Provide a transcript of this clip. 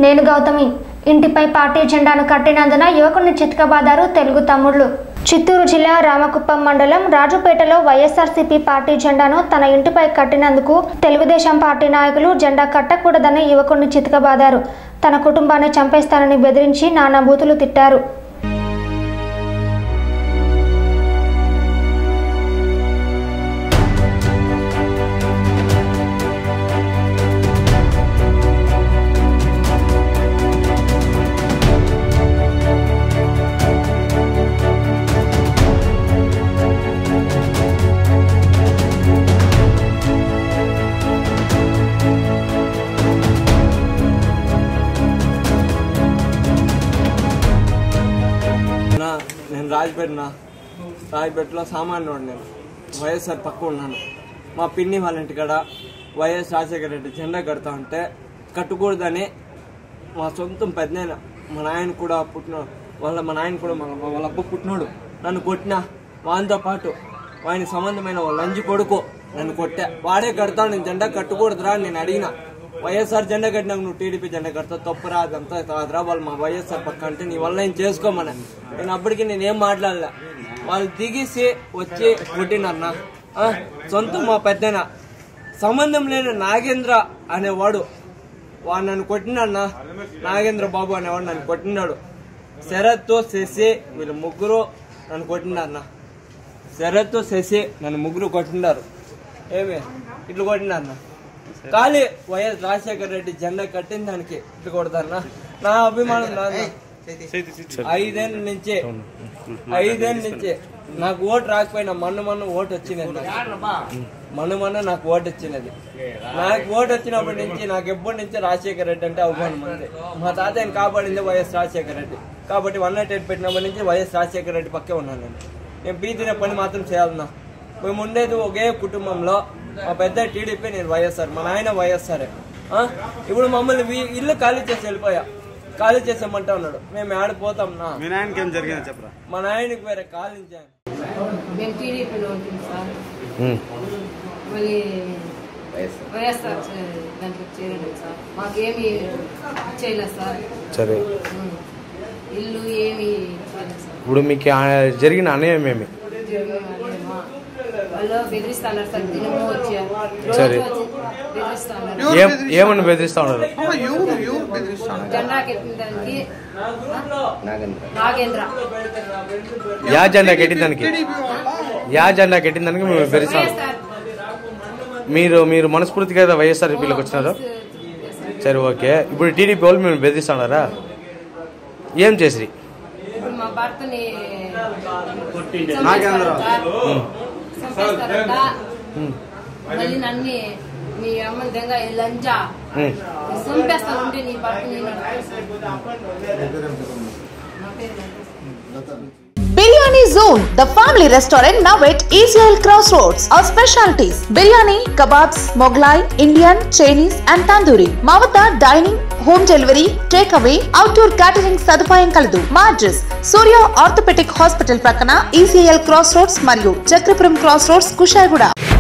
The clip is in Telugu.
నేను గౌతమి ఇంటిపై పార్టీ జెండాను కట్టినందున యువకుడిని చితకబాదారు తెలుగు తమ్ముళ్ళు చిత్తూరు జిల్లా రామకుప్పం మండలం రాజుపేటలో వైఎస్ఆర్సీపీ పార్టీ జెండాను తన ఇంటిపై కట్టినందుకు తెలుగుదేశం పార్టీ నాయకులు జెండా కట్టకూడదని యువకుడిని చితకబాదారు తన కుటుంబాన్ని చంపేస్తానని బెదిరించి నానా బూతులు తిట్టారు నా నేను రాజపేటనా రాజపేటలో సామాన్యుడు నేను వైఎస్ఆర్ పక్క ఉన్నాను మా పిన్ని వాళ్ళ ఇంటికాడ వైఎస్ రాజశేఖర రెడ్డి జెండా కడతా ఉంటే కట్టకూడదని మా సొంతం పెద్దనాయన మా నాయన కూడా పుట్టిన వాళ్ళ మా నాయన కూడా మా మా వాళ్ళ అబ్బ పుట్టినోడు నన్ను కొట్టిన వానితో పాటు వాని సంబంధమైన వాళ్ళ లంజి కొడుకు నన్ను కొట్టా వాడే కడతాను నేను జెండా కట్టకూడదురా అని నేను అడిగిన వైఎస్ఆర్ జెండా కట్టినాక నువ్వు టీడీపీ జెండా కడతావు తప్పురా అదంతా కాదురా వాళ్ళు మా వైఎస్ఆర్ పక్క అంటే నీ వల్ల ఏం చేసుకోమని నేను అప్పటికి నేనేం మాట్లాడలే వాళ్ళు దిగేసి వచ్చి కొట్టినారన్న ఆ, సొంతం మా పెద్దన సంబంధం లేని నాగేంద్ర అనేవాడు వాడు నన్ను కొట్టినాన్న నాగేంద్ర బాబు అనేవాడు నన్ను కొట్టినాడు శరత్తో శశి వీళ్ళు ముగ్గురు నన్ను కొట్టినారన్న శరత్తో శశి నన్ను ముగ్గురు కొట్టినారు ఏమి ఇట్లు కొట్టినారన్న ఖాళీ వైఎస్ రాజశేఖర రెడ్డి జెండా కట్టిన దానికి ఇట్లు కొడతారన్న నా అభిమానం నాన్న ఐదేళ్ళ నుంచి ఐదేళ్ళ నుంచి నాకు ఓటు రాకపోయినా మొన్న మొన్న ఓటు వచ్చినది నాకు. మొన్న మొన్న నాకు ఓటు వచ్చినది నాకు ఓటు వచ్చినప్పటి నుంచి నాకు ఎప్పటి నుంచి రాజశేఖర రెడ్డి అంటే అవమానం ఉంది మా తాతయ్యని కాపాడింది వైఎస్ రాజశేఖర రెడ్డి కాబట్టి వన్ నాట్ ఎయిట్ పెట్టినప్పటి నుంచి వైఎస్ రాజశేఖర రెడ్డి పక్కే ఉన్నాను నేను నేను బీదిన పని మాత్రం చేయాలన్నా మేము ఉండేది ఒకే కుటుంబంలో మా పెద్ద టీడీపీ నేను వైఎస్ఆర్ మా నాయన వైఎస్ఆర్ ఇప్పుడు మమ్మల్ని వీ- ఇల్లు ఖాళీ చేసి వెళ్ళిపోయా ఖాళీ చేసామంటా ఉన్నాడు మేము ఆడిపోతాం నా మీ నాయనకి ఏం జరిగిందో చెప్పరా మా నాయనకి వేరే ఖాళీ చేయండి మేము టీడీపీలో ఉంటుంది సార్ మళ్ళీ వైఎస్ఆర్ చే- దాంట్లో చేరండి సార్ మాకేమి చేయలేదు సార్ సరే ఉం. ఇల్లు ఏమి చేయలేదు సార్ ఇప్పుడు మీకు ఆ జరిగిన అన్యాయం ఏమి జరిగిన వాళ్ళేమో. వాళ్ళు బెదిరిస్తున్నారు సార్ దినము వచ్చి సరే. రోజు వచ్చి బెదిరిస్తున్నారు ఏం ఏమని బెదిరిస్తా ఉన్నారు జెండా కెట్టిన దానికి నాగేంద్ర యా జెండా కట్టిన దానికి యా జెండా కట్టిన దానికి మేము బెదిరిస్తాం వైఎస్ఆర్ మీరు మీరు మనస్ఫూర్తిగా కదా వైఎస్ఆర్పీలోకి వచ్చినారు సరే ఓకే ఇప్పుడు టీడీపీ వాళ్ళు మేము బెదిరిస్తున్నారా ఏం చేసిరి ఇప్పుడు మా భర్తని నాగేంద్ర. చంపేస్తారంట మళ్ళీ నన్ను మీ అమ్మని దెంగ లంజా ఉమ్. చంపేస్తానంటే నీ భర్తని నడుపుతాను. నా పేరు లంజా. Biryani zone the family restaurant now at ఈజ్రాయల్ cross roads our specialities biryani kebabs Mughlai Indian Chinese and tandoori మా వద్ద dining home delivery take away outdoor catering సదుపాయం కలదు మా అడ్రస్ సూర్య ఆర్థోపెటిక్ హాస్పిటల్ ప్రక్కన ఈసీఎల్ క్రాస్ రోడ్స్ మరియు చక్రపురం క్రాస్ రోడ్స్ కుషాయిగూడ